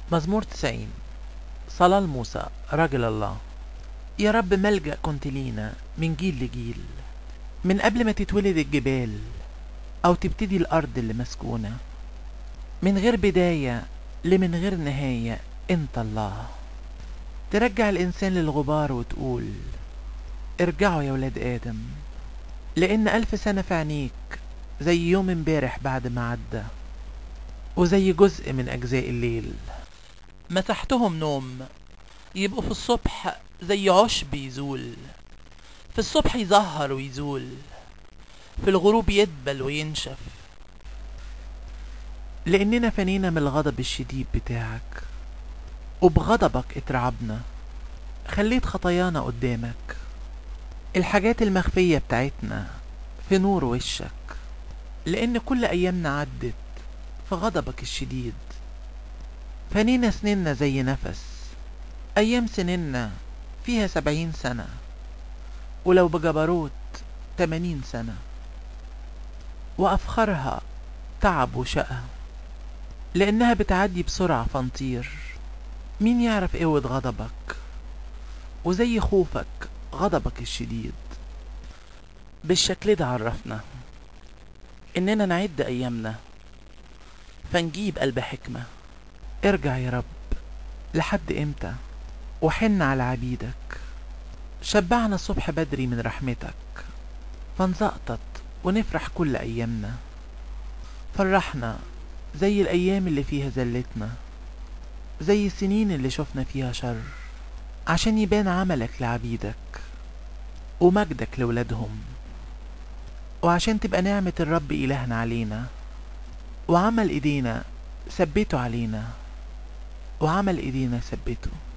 مزمور 90 صلاة لموسى راجل الله يا رب ملجأ كنت لينا من جيل لجيل من قبل ما تتولد الجبال أو تبتدي الأرض اللي مسكونة من غير بداية لمن غير نهاية أنت الله ترجع الإنسان للغبار وتقول ارجعوا يا ولاد آدم لأن ألف سنة في عينيك زي يوم امبارح بعد ما عدى وزي جزء من أجزاء الليل مسحتهم نوم يبقوا في الصبح زي عشب يزول في الصبح يزهر ويزول في الغروب يدبل وينشف لأننا فنينا من الغضب الشديد بتاعك وبغضبك اترعبنا خليت خطايانا قدامك الحاجات المخفية بتاعتنا في نور وشك لأن كل أيامنا عدت في غضبك الشديد فنينا سننا زي نفس أيام سننا فيها سبعين سنة ولو بجبروت تمانين سنة وأفخرها تعب وشقى لأنها بتعدي بسرعة فنطير مين يعرف قوة غضبك وزي خوفك غضبك الشديد بالشكل ده عرفنا إننا نعد أيامنا فنجيب قلب حكمة ارجع يا رب لحد امتى وحن على عبيدك شبعنا الصبح بدري من رحمتك فنزقطط ونفرح كل أيامنا فرحنا زي الأيام اللي فيها زلتنا زي السنين اللي شفنا فيها شر عشان يبان عملك لعبيدك ومجدك لولادهم وعشان تبقى نعمة الرب إلهنا علينا وعمل إيدينا ثبته علينا وعمل إيدينا ثبته